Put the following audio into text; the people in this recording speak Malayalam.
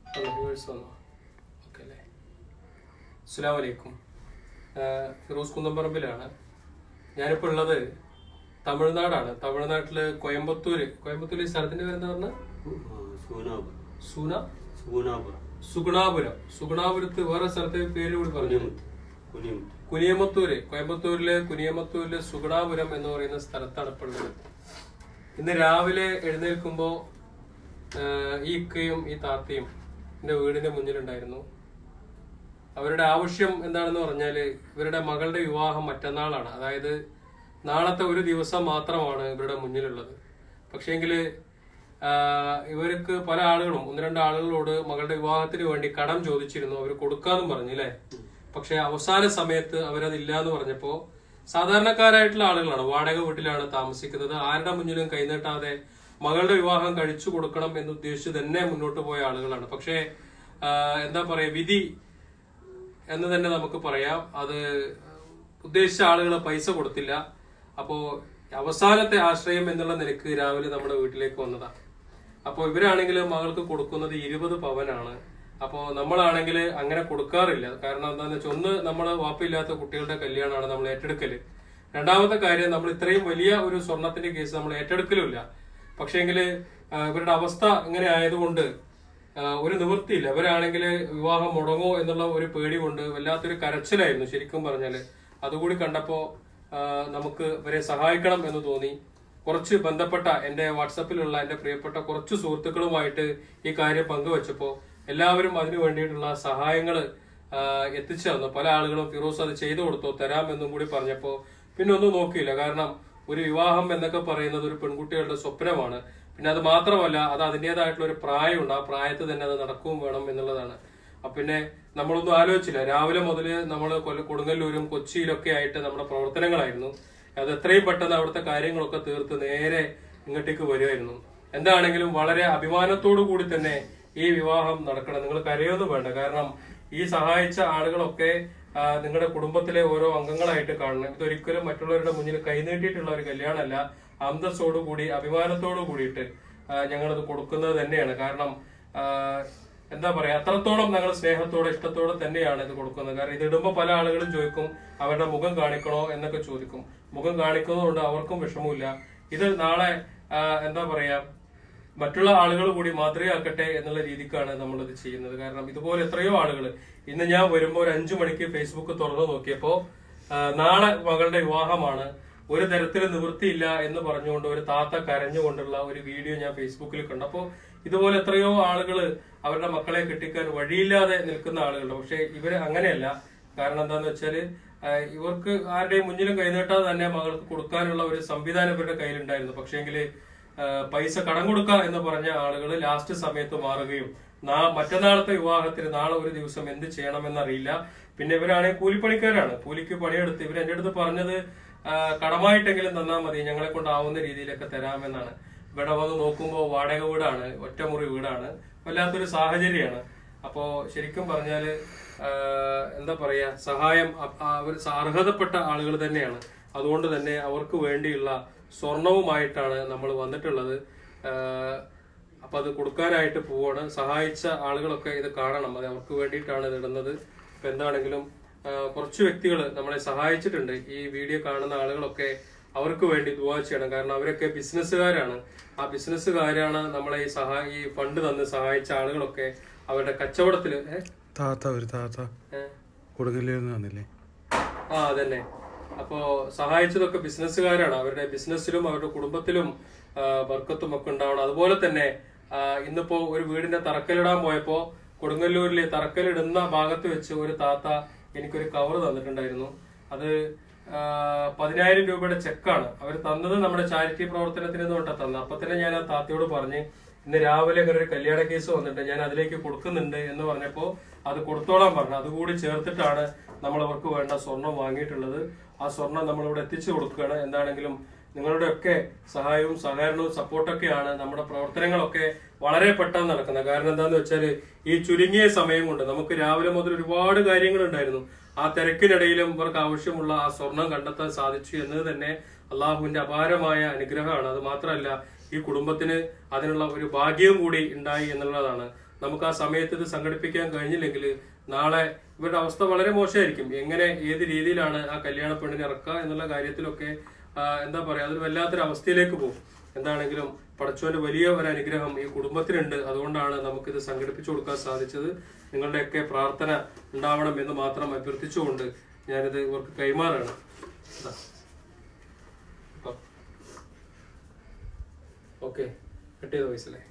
വ്യൂവേഴ്സ് വന്നോ ഓക്കെ അല്ലേ അസ്സാം വലൈക്കും ഫിറോസ് കുന്നംപറമ്പിലാണ് ഞാനിപ്പോൾ ഉള്ളത് തമിഴ്നാടാണ് തമിഴ്നാട്ടില് കോയമ്പത്തൂര് കോയമ്പത്തൂര് ഈ സ്ഥലത്തിന്റെ പേര് എന്താ പറഞ്ഞ സൂനാപുരം സൂന സൂനാപുരം സുഗുണാപുരം സുഗുണാപുരത്ത് വേറെ സ്ഥലത്തെ പേര് കൂടി പറഞ്ഞു കുനിയമുത്ത് കുനിയമുത്ത് കുനിയമത്തൂര് കോയമ്പത്തൂരിലെ കുനിയമത്തൂരിലെ സുഗുണാപുരം എന്ന് പറയുന്ന സ്ഥലത്താണ് ഇപ്പോൾ ഉള്ളത് ഇന്ന് രാവിലെ എഴുന്നേൽക്കുമ്പോ ആഹ്, ഈ ഇക്കയും ഈ താത്തയും എന്റെ വീടിന്റെ മുന്നിലുണ്ടായിരുന്നു അവരുടെ ആവശ്യം എന്താണെന്ന് പറഞ്ഞാല് ഇവരുടെ മകളുടെ വിവാഹം മറ്റന്നാളാണ് അതായത് നാളത്തെ ഒരു ദിവസം മാത്രമാണ് ഇവരുടെ മുന്നിലുള്ളത് പക്ഷേങ്കില് ആഹ്, ഇവർക്ക് പല ആളുകളും ഒന്ന് രണ്ട് ആളുകളോട് മകളുടെ വിവാഹത്തിന് വേണ്ടി കടം ചോദിച്ചിരുന്നു അവർ കൊടുക്കാന്നും പറഞ്ഞു അല്ലേ പക്ഷെ അവസാന സമയത്ത് അവരതില്ല എന്ന് പറഞ്ഞപ്പോ സാധാരണക്കാരായിട്ടുള്ള ആളുകളാണ് വാടക വീട്ടിലാണ് താമസിക്കുന്നത് ആരുടെ മുന്നിലും കൈനീട്ടാതെ മകളുടെ വിവാഹം കഴിച്ചു കൊടുക്കണം എന്ന് ഉദ്ദേശിച്ച് തന്നെ മുന്നോട്ട് പോയ ആളുകളാണ് പക്ഷേ ആഹ്, എന്താ പറയാ വിധി എന്ന് തന്നെ നമുക്ക് പറയാം അത് ഉദ്ദേശിച്ച ആളുകൾ പൈസ കൊടുത്തില്ല അപ്പോ അവസാനത്തെ ആശ്രയം എന്നുള്ള നിലക്ക് രാവിലെ നമ്മുടെ വീട്ടിലേക്ക് വന്നതാ അപ്പോൾ ഇവരാണെങ്കിൽ മകൾക്ക് കൊടുക്കുന്നത് ഇരുപത് പവനാണ് അപ്പോൾ നമ്മളാണെങ്കിൽ അങ്ങനെ കൊടുക്കാറില്ല കാരണം എന്താണെന്ന് വെച്ചാൽ ഒന്ന് നമ്മള് വാപ്പില്ലാത്ത കുട്ടികളുടെ കല്യാണമാണ് നമ്മൾ ഏറ്റെടുക്കല് രണ്ടാമത്തെ കാര്യം നമ്മൾ ഇത്രയും വലിയ ഒരു സ്വർണത്തിന്റെ കേസ് നമ്മൾ ഏറ്റെടുക്കലുമില്ല പക്ഷേങ്കിൽ ഇവരുടെ അവസ്ഥ ഇങ്ങനെ ആയതുകൊണ്ട് ആ, ഒരു നിവൃത്തിയില്ല ഇവരാണെങ്കിൽ വിവാഹം മുടങ്ങോ എന്നുള്ള ഒരു പേടി കൊണ്ട് വല്ലാത്തൊരു കരച്ചിലായിരുന്നു ശരിക്കും പറഞ്ഞാല് അതുകൂടി കണ്ടപ്പോ ആ, നമുക്ക് ഇവരെ സഹായിക്കണം എന്ന് തോന്നി കുറച്ച് ബന്ധപ്പെട്ട എന്റെ വാട്സപ്പിലുള്ള എന്റെ പ്രിയപ്പെട്ട കുറച്ച് സുഹൃത്തുക്കളുമായിട്ട് ഈ കാര്യം പങ്കുവച്ചപ്പോ എല്ലാവരും അതിനു വേണ്ടിയിട്ടുള്ള സഹായങ്ങൾ എത്തിച്ചു തന്നു പല ആളുകളും ഫിറോസ് അത് ചെയ്തു കൊടുത്തോ തരാമെന്നും കൂടി പറഞ്ഞപ്പോ പിന്നെ ഒന്നും നോക്കിയില്ല കാരണം ഒരു വിവാഹം എന്നൊക്കെ പറയുന്നത് ഒരു പെൺകുട്ടികളുടെ സ്വപ്നമാണ് പിന്നെ അത് മാത്രമല്ല അത് അതിൻ്റെതായിട്ടുള്ള ഒരു പ്രായമുണ്ട് ആ പ്രായത്തിൽ തന്നെ അത് നടക്കുകയും വേണം എന്നുള്ളതാണ് അപ്പൊ പിന്നെ നമ്മളൊന്നും ആലോചിച്ചില്ല രാവിലെ മുതൽ നമ്മൾ കൊടുങ്ങല്ലൂരും കൊച്ചിയിലൊക്കെ ആയിട്ട് നമ്മുടെ പ്രവർത്തനങ്ങളായിരുന്നു അത് എത്രയും പെട്ടെന്ന് അവിടുത്തെ കാര്യങ്ങളൊക്കെ തീർത്ത് നേരെ ഇങ്ങോട്ടേക്ക് വരുമായിരുന്നു എന്താണെങ്കിലും വളരെ അഭിമാനത്തോടു കൂടി തന്നെ ഈ വിവാഹം നടക്കണം നിങ്ങൾ കരയൊന്നും വേണ്ട കാരണം ഈ സഹായിച്ച ആളുകളൊക്കെ ആ, നിങ്ങളുടെ കുടുംബത്തിലെ ഓരോ അംഗങ്ങളായിട്ട് കാണണം ഇതൊരിക്കലും മറ്റുള്ളവരുടെ മുന്നിൽ കൈനീട്ടിയിട്ടുള്ള ഒരു കല്യാണമല്ല അന്തസ്സോടു കൂടി അഭിമാനത്തോടു കൂടിയിട്ട് ആ, ഞങ്ങളത് കൊടുക്കുന്നത് തന്നെയാണ് കാരണം ആ, എന്താ പറയാ അത്രത്തോളം ഞങ്ങൾ സ്നേഹത്തോടെ ഇഷ്ടത്തോടെ തന്നെയാണ് ഇത് കൊടുക്കുന്നത് കാരണം ഇത് ഇടുമ്പോൾ പല ആളുകളും ചോദിക്കും അവരുടെ മുഖം കാണിക്കണോ എന്നൊക്കെ ചോദിക്കും മുഖം കാണിക്കുന്നതുകൊണ്ട് അവർക്കും വിഷമമില്ല ഇത് നാളെ ആ, എന്താ പറയാ മറ്റുള്ള ആളുകൾ കൂടി മാതൃകയാക്കട്ടെ എന്നുള്ള രീതിക്കാണ് നമ്മൾ ഇത് ചെയ്യുന്നത് കാരണം ഇതുപോലെ എത്രയോ ആളുകൾ ഇന്ന് ഞാൻ വരുമ്പോൾ ഒരു അഞ്ചു മണിക്ക് ഫേസ്ബുക്ക് തുറന്നു നോക്കിയപ്പോ ആ, നാളെ മകളുടെ വിവാഹമാണ് ഒരു തരത്തിൽ നിവൃത്തിയില്ല എന്ന് പറഞ്ഞുകൊണ്ട് ഒരു താത്ത കരഞ്ഞുകൊണ്ടുള്ള ഒരു വീഡിയോ ഞാൻ ഫേസ്ബുക്കിൽ കണ്ടു അപ്പോൾ ഇതുപോലെ എത്രയോ ആളുകൾ അവരുടെ മക്കളെ കെട്ടിക്കാൻ വഴിയില്ലാതെ നിൽക്കുന്ന ആളുകളുണ്ട് പക്ഷെ ഇവര് അങ്ങനെയല്ല കാരണം എന്താന്ന് വെച്ചാല് ആ, ഇവർക്ക് ആരുടെയും മുന്നിലും കൈനീട്ടാതെ തന്നെ മകൾക്ക് കൊടുക്കാനുള്ള ഒരു സംവിധാനം ഇവരുടെ കയ്യിലുണ്ടായിരുന്നു പക്ഷേങ്കില് ആ, പൈസ കടം കൊടുക്കുക എന്ന് പറഞ്ഞ ആളുകൾ ലാസ്റ്റ് സമയത്ത് മാറുകയും നാ മറ്റന്നാളത്തെ വിവാഹത്തിന് നാളെ ഒരു ദിവസം എന്ത് ചെയ്യണമെന്നറിയില്ല പിന്നെ ഇവരാണെങ്കിൽ കൂലിപ്പണിക്കാരാണ് കൂലിക്ക് പണിയെടുത്ത് ഇവർ എന്റെ അടുത്ത് പറഞ്ഞത് ആ, കടമായിട്ടെങ്കിലും തന്നാ മതി ഞങ്ങളെ കൊണ്ടാവുന്ന രീതിയിലൊക്കെ തരാമെന്നാണ് ഇവിടെ വന്ന് നോക്കുമ്പോൾ വാടക വീടാണ് ഒറ്റമുറി വീടാണ് വല്ലാത്തൊരു സാഹചര്യമാണ് അപ്പോ ശരിക്കും പറഞ്ഞാല് ആ, എന്താ പറയാ സഹായം അ- ആ, അവർ അർഹതപ്പെട്ട ആളുകൾ തന്നെയാണ് അതുകൊണ്ട് തന്നെ അവർക്ക് വേണ്ടിയുള്ള സ്വർണവുമായിട്ടാണ് നമ്മൾ വന്നിട്ടുള്ളത് ആ, അപ്പൊ അത് കൊടുക്കാനായിട്ട് പോവാണ് സഹായിച്ച ആളുകളൊക്കെ ഇത് കാണണം അത് അവർക്ക് വേണ്ടിയിട്ടാണ് ഇത് ഇടുന്നത് ഇപ്പൊ എന്താണെങ്കിലും ആ, കുറച്ച് വ്യക്തികൾ നമ്മളെ സഹായിച്ചിട്ടുണ്ട് ഈ വീഡിയോ കാണുന്ന ആളുകളൊക്കെ അവർക്ക് വേണ്ടി ദുവാ ചെയ്യണം കാരണം അവരൊക്കെ ബിസിനസ്സുകാരാണ് ആ ബിസിനസ്സുകാരാണ് നമ്മളെ ഈ സഹായ ഈ ഫണ്ട് തന്ന് സഹായിച്ച ആളുകളൊക്കെ അവരുടെ കച്ചവടത്തില് ഏ? താത്ത ഒരു താത്ത ഏ? കൊടുങ്ങല്ലൂരിൽ നിന്ന് വന്നില്ലേ ആ അതന്നെ അപ്പോ സഹായിച്ചതൊക്കെ ബിസിനസ്സുകാരാണ് അവരുടെ ബിസിനസ്സിലും അവരുടെ കുടുംബത്തിലും ആ, ബർക്കത്തും ഒക്കെ ഉണ്ടാവണം അതുപോലെ തന്നെ ആ, ഇന്നിപ്പോ ഒരു വീടിന്റെ തറക്കല്ലിടാൻ പോയപ്പോ കൊടുങ്ങല്ലൂരിലെ തറക്കല്ലിടുന്ന ഭാഗത്ത് വെച്ച് ഒരു താത്ത എനിക്കൊരു കവർ തന്നിട്ടുണ്ടായിരുന്നു അത് ആ, പതിനായിരം രൂപയുടെ ചെക്കാണ് അവർ തന്നത് നമ്മുടെ ചാരിറ്റി പ്രവർത്തനത്തിന് തൊട്ടാ തന്നത് അപ്പൊ തന്നെ ഞാൻ ആ താത്തയോട് പറഞ്ഞ് ഇന്ന് രാവിലെ ഇങ്ങനെ ഒരു കല്യാണ കേസ് വന്നിട്ട് ഞാൻ അതിലേക്ക് കൊടുക്കുന്നുണ്ട് എന്ന് പറഞ്ഞപ്പോ അത് കൊടുത്തോളാൻ പറഞ്ഞു അതുകൂടി ചേർത്തിട്ടാണ് നമ്മൾ അവർക്ക് വേണ്ട സ്വർണം വാങ്ങിയിട്ടുള്ളത് ആ സ്വർണം നമ്മളിവിടെ എത്തിച്ചു കൊടുക്കുകയാണ് എന്താണെങ്കിലും നിങ്ങളുടെ ഒക്കെ സഹായവും സഹകരണവും സപ്പോർട്ടൊക്കെയാണ് നമ്മുടെ പ്രവർത്തനങ്ങളൊക്കെ വളരെ പെട്ടെന്ന് നടക്കുന്നത് കാരണം എന്താന്ന് വെച്ചാൽ ഈ ചുരുങ്ങിയ സമയം കൊണ്ട് നമുക്ക് രാവിലെ മുതൽ ഒരുപാട് കാര്യങ്ങൾ ഉണ്ടായിരുന്നു ആ തിരക്കിനിടയിലും ഇവർക്ക് ആവശ്യമുള്ള ആ സ്വർണം കണ്ടെത്താൻ സാധിച്ചു എന്നത് തന്നെ അള്ളാഹുവിന്റെ അപാരമായ അനുഗ്രഹമാണ് അത് മാത്രമല്ല ഈ കുടുംബത്തിന് അതിനുള്ള ഒരു ഭാഗ്യവും കൂടി ഉണ്ടായി എന്നുള്ളതാണ് നമുക്ക് ആ സമയത്ത് ഇത് സംഘടിപ്പിക്കാൻ കഴിഞ്ഞില്ലെങ്കിൽ നാളെ ഇവരുടെ അവസ്ഥ വളരെ മോശമായിരിക്കും എങ്ങനെ ഏത് രീതിയിലാണ് ആ കല്യാണ പെണ്ണിനെ ഇറക്കുക എന്നുള്ള കാര്യത്തിലൊക്കെ ആ, എന്താ പറയാ അതൊരു വല്ലാത്തൊരു അവസ്ഥയിലേക്ക് പോകും എന്താണെങ്കിലും പടച്ചോന്റെ വലിയ ഒരു അനുഗ്രഹം ഈ കുടുംബത്തിനുണ്ട് അതുകൊണ്ടാണ് നമുക്കിത് സംഘടിപ്പിച്ചു കൊടുക്കാൻ സാധിച്ചത് നിങ്ങളുടെയൊക്കെ പ്രാർത്ഥന ഉണ്ടാവണം എന്ന് മാത്രം അഭ്യർത്ഥിച്ചുകൊണ്ട് ഞാനിത് ഇവർക്ക് കൈമാറാണ് ഓക്കെ കട്ട് ചെയ്ത വയസ്സല്ലേ